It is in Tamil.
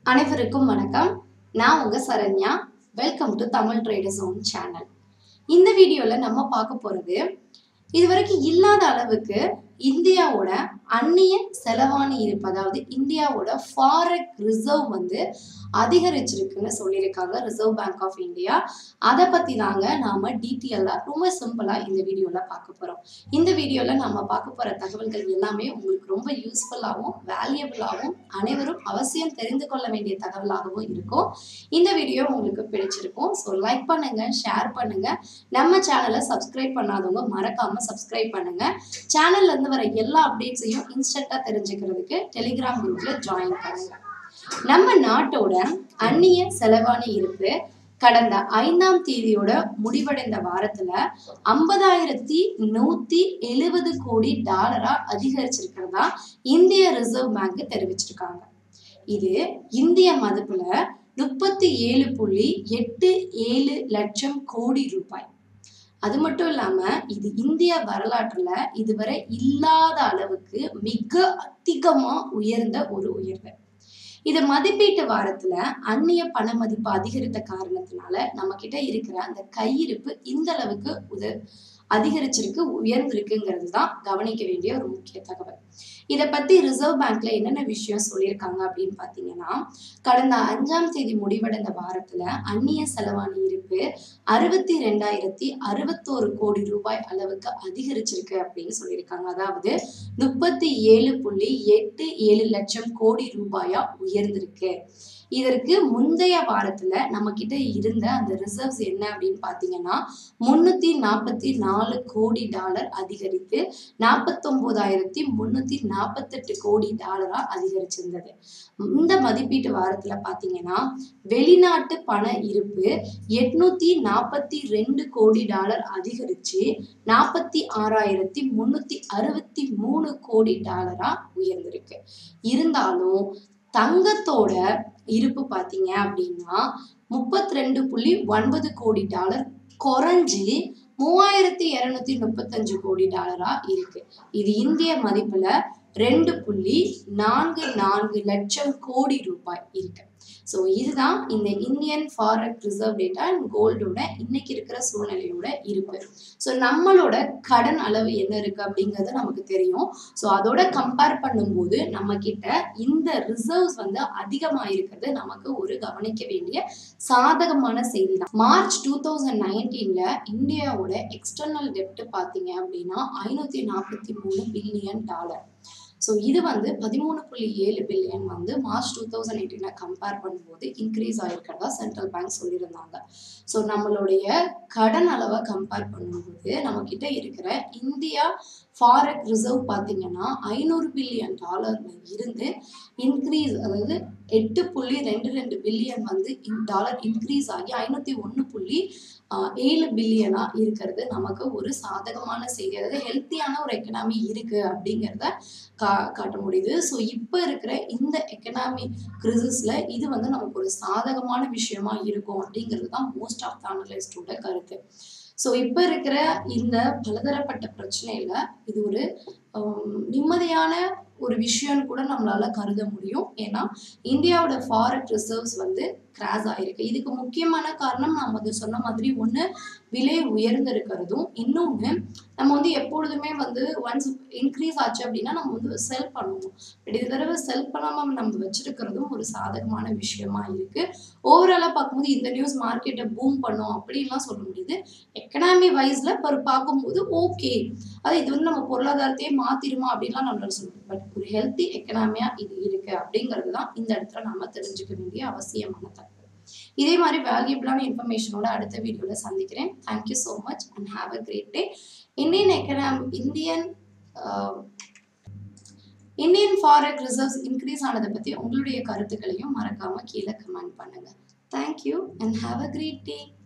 அனைவருக்கும் வணக்கம் நான் உங்க Saranya welcome to Tamil traders own channel இந்த வீடியோல நம்ம பார்க்க போறது இதுவரைக்கும் இல்லாத அளவுக்கு இந்தியாவோட அந்நிய செலவாணி இருப்பு அதாவது இந்தியாவோட ஃபாரெக் ரிசர்வ் வந்து அதிகரிச்சிருக்குன்னு சொல்லியிருக்காங்க ரிசர்வ் பேங்க் ஆஃப் இந்தியா அதை பத்தி தாங்க நாம டீட்டெயிலாக ரொம்ப சிம்பிளா இந்த வீடியோல பார்க்க போறோம் இந்த வீடியோல நாம பார்க்க போற தகவல்கள் எல்லாமே உங்களுக்கு ரொம்ப யூஸ்ஃபுல்லாகவும் வேல்யூபிளாகவும் அனைவரும் அவசியம் தெரிந்து கொள்ள வேண்டிய தகவலாகவும் இருக்கும் இந்த வீடியோ உங்களுக்கு பிடிச்சிருக்கும் ஸோ லைக் பண்ணுங்க ஷேர் பண்ணுங்க நம்ம சேனலை சப்ஸ்கிரைப் பண்ணாதவங்க மறக்காம சப்ஸ்கிரைப் பண்ணுங்க சேனல்ல இருந்து வர எல்லா அப்டேட்ஸையும் இன்ஸ்டன்டா தெரிஞ்சுக்கிறதுக்கு டெலிகிராம் குரூப்ல ஜாயின் பண்ணுங்க நம்ம நாட்டோட அந்நிய செலவாணி இருப்பு கடந்த ஐந்தாம் தேதியோட முடிவடைந்த வாரத்துல ஐம்பதாயிரத்தி நூத்தி எழுவது கோடி டாலரா அதிகரிச்சிருக்கிறதா இந்திய ரிசர்வ் பேங்க் தெரிவிச்சிருக்காங்க இது இந்திய மதிப்புல முப்பத்தி ஏழு புள்ளி எட்டு ஏழு லட்சம் கோடி ரூபாய் அது மட்டும் இல்லாம இது இந்திய வரலாற்றுல இதுவரை இல்லாத அளவுக்கு மிக அதிகமா உயர்ந்த ஒரு உயர்வு இது மதிப்பீட்டு வாரத்துல அந்நிய பண மதிப்பு அதிகரித்த காரணத்தினால நம்ம கிட்ட இருக்கிற அந்த கையிருப்பு இந்த அளவுக்கு உத அதிகரிச்சிருக்கு உயர்ந்திருக்குங்கிறது தான் கவனிக்க வேண்டிய ஒரு முக்கிய தகவல் இதை பத்தி ரிசர்வ் பேங்க்ல என்னென்ன விஷயம் சொல்லியிருக்காங்க அப்படின்னு பாத்தீங்கன்னா கடந்த அஞ்சாம் தேதி முடிவடைந்த வாரத்துல அந்நிய செலவாணி இருப்பு அறுபத்தி ரெண்டாயிரத்தி அறுபத்தோரு கோடி ரூபாய் அளவுக்கு அதிகரிச்சிருக்கு அப்படின்னு சொல்லியிருக்காங்க அதாவது முப்பத்தி ஏழு புள்ளி எட்டு ஏழு லட்சம் கோடி ரூபாயா உயர்ந்திருக்கு இதற்கு முந்தைய வாரத்துல நம்ம கிட்ட இருந்த அந்த ரிசர்வ்ஸ் என்ன அப்படின்னு பாத்தீங்கன்னா முன்னூத்தி நாற்பத்தி நாலு கோடி டாலர் அதிகரித்து நாற்பத்தொன்பதாயிரத்தி முன்னூத்தி நாற்பத்தெட்டு கோடி டாலரா அதிகரிச்சிருந்தது இந்த மதிப்பீட்டு வாரத்துல பாத்தீங்கன்னா வெளிநாட்டு பண இருப்பு எட்நூத்தி நாற்பத்தி ரெண்டு கோடி டாலர் அதிகரிச்சு நாற்பத்தி ஆறாயிரத்தி முன்னூத்தி அறுபத்தி மூணு கோடி டாலரா உயர்ந்திருக்கு இருந்தாலும் தங்கத்தோட இருப்பு பார்த்தீங்க அப்படின்னா முப்பத்தி ரெண்டு புள்ளி ஒன்பது கோடி டாலர் குறைஞ்சி மூவாயிரத்தி இருநூத்தி முப்பத்தஞ்சு கோடி டாலரா இருக்கு இது இந்திய மதிப்புல ரெண்டு புள்ளி நான்கு நான்கு லட்சம் கோடி ரூபாய் இருக்கு ஸோ இதுதான் இந்த Indian forex reserve data and கோல்டோட இன்னைக்கு இருக்கிற சூழ்நிலையோட இருப்பு ஸோ நம்மளோட கடன் அளவு என்ன இருக்கு அப்படிங்கிறது நமக்கு தெரியும் ஸோ அதோட கம்பேர் பண்ணும்போது நம்ம கிட்ட இந்த ரிசர்வ்ஸ் வந்து அதிகமாக இருக்கிறது நமக்கு ஒரு கவனிக்க வேண்டிய சாதகமான செய்தி தான் மார்ச் டூ தௌசண்ட் நைன்டீன்ல இந்தியாவோட எக்ஸ்டர்னல் டெப்ட் பார்த்தீங்க அப்படின்னா ஐநூத்தி நாற்பத்தி மூணு பில்லியன் டாலர் ஸோ இது வந்து பதிமூணு புள்ளி ஏழு பில்லியன் வந்து மார்ச் டூ தௌசண்ட் எயிட்டீனை கம்பேர் பண்ணும்போது இன்க்ரீஸ் ஆயிருக்கிறதா சென்ட்ரல் பேங்க் சொல்லியிருந்தாங்க ஸோ நம்மளுடைய கடன் அளவை கம்பேர் பண்ணும்போது நம்ம கிட்ட இருக்கிற இந்தியா ஃபாரெக் ரிசர்வ் பார்த்தீங்கன்னா ஐநூறு பில்லியன் டாலர்ல இருந்து இன்க்ரீஸ் அதாவது எட்டு புள்ளி ரெண்டு ரெண்டு பில்லியன் வந்து டாலர் இன்க்ரீஸ் ஆகி ஐநூற்றி ஒன்று புள்ளி ஏழு பில்லியனா இருக்கிறது நமக்கு ஒரு சாதகமான செய்தி அதாவது ஹெல்த்தியான ஒரு எக்கனாமி இருக்கு அப்படிங்கிறத கா காட்ட முடியுது ஸோ இப்போ இருக்கிற இந்த எக்கனாமி கிரிசிஸ்ல இது வந்து நமக்கு ஒரு சாதகமான விஷயமா இருக்கும் அப்படிங்கிறது தான் மோஸ்ட் ஆஃப் த அனலிஸ்டோட கருத்து ஸோ இப்போ இருக்கிற இந்த பலதரப்பட்ட பிரச்சனையில இது ஒரு நிம்மதியான ஒரு விஷயம்னு கூட நம்மளால கருத முடியும் ஏன்னா இந்தியாவோட ஃபாரெட் ரிசர்வ்ஸ் வந்து கிராஸ் ஆயிருக்கு இதுக்கு முக்கியமான காரணம் நம்ம அது சொன்ன மாதிரி ஒன்று விலை உயர்ந்திருக்கிறதும் இன்னொன்று நம்ம வந்து எப்பொழுதுமே வந்து ஒன்ஸ் இன்க்ரீஸ் ஆச்சு அப்படின்னா நம்ம வந்து செல் பண்ணுவோம் பட் இது தடவை செல் பண்ணாமல் நம்ம வச்சிருக்கிறதும் ஒரு சாதகமான விஷயமா இருக்கு ஓவராலாக பார்க்கும்போது இந்த நியூஸ் மார்க்கெட்டை பூம் பண்ணும் அப்படின்லாம் சொல்ல முடியுது எக்கனாமி வைஸ்ல ஒரு பார்க்கும்போது ஓகே அது இது வந்து நம்ம பொருளாதாரத்தையே மாத்திருமா அப்படின்லாம் நம்மளால சொல்ல முடியும் பட் ஒரு ஹெல்த்தி எக்கனாமியா இது இருக்கு அப்படிங்கிறது தான் இந்த இடத்துல நம்ம தெரிஞ்சுக்க வேண்டிய அவசியமான தகவல் இதே மாதிரி வேல்யூபிளான இன்ஃபர்மேஷனோட அடுத்த வீடியோல சந்திக்கிறேன் thank you so much and have a great day Indian economy Indian Indian forex reserves increase ஆனதை பத்தி உங்களுடைய கருத்துக்களையும் மறக்காம கீழே கமெண்ட் பண்ணுங்க thank you and have a great day